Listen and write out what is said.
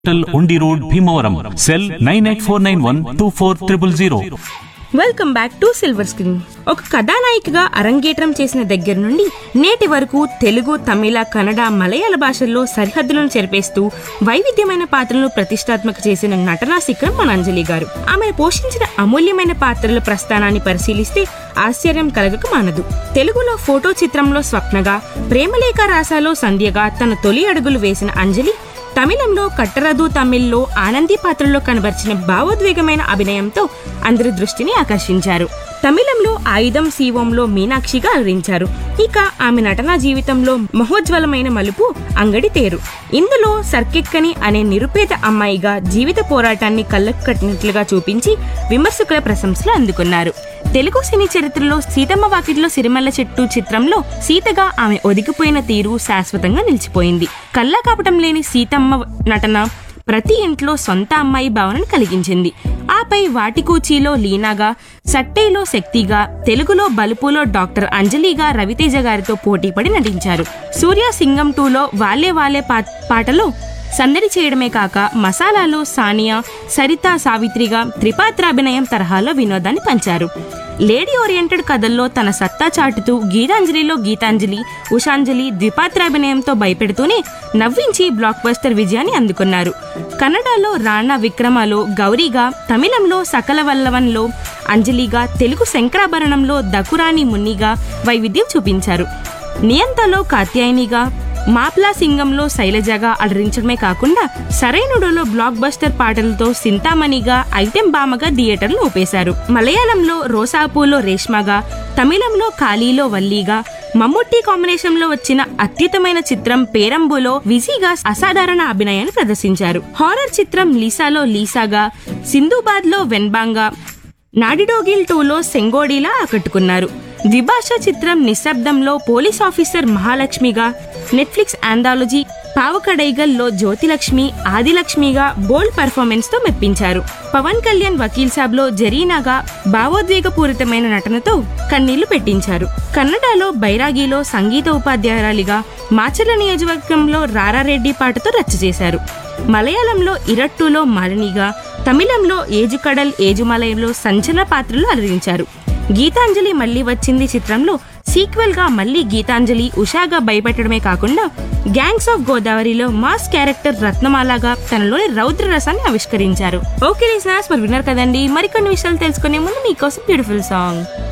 టల్ ఉండి road Bhimavaram cell nine eight four nine one two four triple zero welcome back to silver screen ఒక కథానాయికగా అరంగేట్రం చేసిన దగ్గర నుండి నేటి వరకు తెలుగు తమిళ కన్నడ మలయాళ భాషల్లో సరిహద్దులను చెరిపేస్తూ వైవిధ్యమైన పాత్రలను ప్రతిష్టాత్మక చేసిన నటనా శిఖరం మన అంజలి గారు ఆమె పోషించిన అమూల్యమైన పాత్రల ప్రస్థానాన్ని పరిశీలిస్తే ఆశ్చర్యం కలగక మానదు తెలుగులో ఫోటో చిత్రంలో స్వప్నగా ప్రేమలేఖ రాసాలో సంధ్యగా తన తొలి అడుగులు వేసిన అంజలి తమిళంలో కట్టరదు తమిళ్లో ఆనంది పాత్రలో కనబరిచిన భావోద్వేగమైన అభినయంతో అందరి దృష్టిని ఆకర్షించారు తమిళంలో ఆయుధం శివంలో మీనాక్షిగా అలరించారు ఇక ఆమె నటనా జీవితంలో మహోజ్వలమైన మలుపు అంగడి తేరు ఇందులో సర్కెక్కని అనే నిరుపేద అమ్మాయిగా జీవిత పోరాటాన్ని కళ్ళకు కట్టినట్లుగా చూపించి విమర్శకుల ప్రశంసలు అందుకున్నారు తెలుగు సినీ చరిత్రలో సీతమ్మ వాకిట్లో సిరిమల్ల చెట్టు చిత్రంలో సీతగా ఆమె ఒదిగిపోయిన తీరు శాశ్వతంగా నిలిచిపోయింది కళ్ళ కాపటం లేని సీతమ్మ నటన ప్రతి ఇంట్లో సొంత అమ్మాయి భావనను కలిగించింది ఆపై వాటికూచీలో లీనాగా సట్టేలో శక్తిగా తెలుగులో బలుపులో డాక్టర్ అంజలిగా రవితేజ గారితో పోటీపడి నటించారు సూర్య సింగం టూలో వాలే వాలే పా పాటలో సందడి చేయడమే కాక మసాలాలో సానియా సరిత సావిత్రిగా త్రిపాత్రాభినయం తరహాలో వినోదాన్ని పంచారు లేడీ ఓరియంటెడ్ కథల్లో తన సత్తా చాటుతూ గీతాంజలిలో గీతాంజలి ఉషాంజలి ద్విపాత్రాభినయంతో భయపెడుతూనే నవ్వించి బ్లాక్ బస్టర్ విజయాన్ని అందుకున్నారు కన్నడలో రాణా విక్రమలో గౌరీగా తమిళంలో సకల వల్లవన్లో అంజలిగా తెలుగు శంకరాభరణంలో దకురాని మున్నిగా వైవిధ్యం చూపించారు నియంతలో కాత్యాయనిగా మాప్లా సింగంలో శైలజగా అలరించడమే కాకుండా సరైనుడులో బ్లాక్ బస్టర్ పాటలతో సింతామణిగా ఐటెం బామగా థియేటర్లు ఊపేశారు మలయాళంలో రోసాపూలో రేష్మగా తమిళంలో కాళీలో వల్లీగా మమ్ముట్టి కాంబినేషన్ లో వచ్చిన అత్యుత్తమైన చిత్రం పేరంబులో విజీగా అసాధారణ అభినయాన్ని ప్రదర్శించారు హారర్ చిత్రం లీసాలో లీసాగా సింధుబాద్ లో వెన్బాంగా నాడిడోగిల్ టూలో సెంగోడిలా ఆకట్టుకున్నారు ద్విభాషా చిత్రం నిశ్శబ్దంలో పోలీస్ ఆఫీసర్ మహాలక్ష్మిగా నెట్ఫ్లిక్స్ ఆంథాలజీ పావకడైగల్లో జ్యోతిలక్ష్మి ఆదిలక్ష్మిగా బోల్డ్ పర్ఫార్మెన్స్ తో మెప్పించారు పవన్ కళ్యాణ్ వకీల్ సాబ్లో జరీనాగా భావోద్వేగపూరితమైన నటనతో కన్నీళ్లు పెట్టించారు కన్నడలో బైరాగిలో సంగీత ఉపాధ్యాయురాలిగా మాచర్ల నియోజకవర్గంలో రారారెడ్డి పాటతో రచ్చ చేశారు మలయాళంలో ఇరట్టులో మాలినిగా తమిళంలో ఏజుకడల్ ఏజుమలయంలో సంచలన పాత్రలు అలరించారు గీతాంజలి మళ్ళీ వచ్చింది చిత్రంలో సీక్వెల్ గా మళ్ళీ గీతాంజలి ఉషాగా భయపెట్టడమే కాకుండా గ్యాంగ్స్ ఆఫ్ గోదావరిలో మాస్ క్యారెక్టర్ రత్నమాలగా తనలోని రౌద్ర రసాన్ని ఆవిష్కరించారు ఓకే లిసనర్స్ మరి విన్నారు కదండి మరికొన్ని విషయాలు తెలుసుకునే ముందు మీకోసం బ్యూటిఫుల్ సాంగ్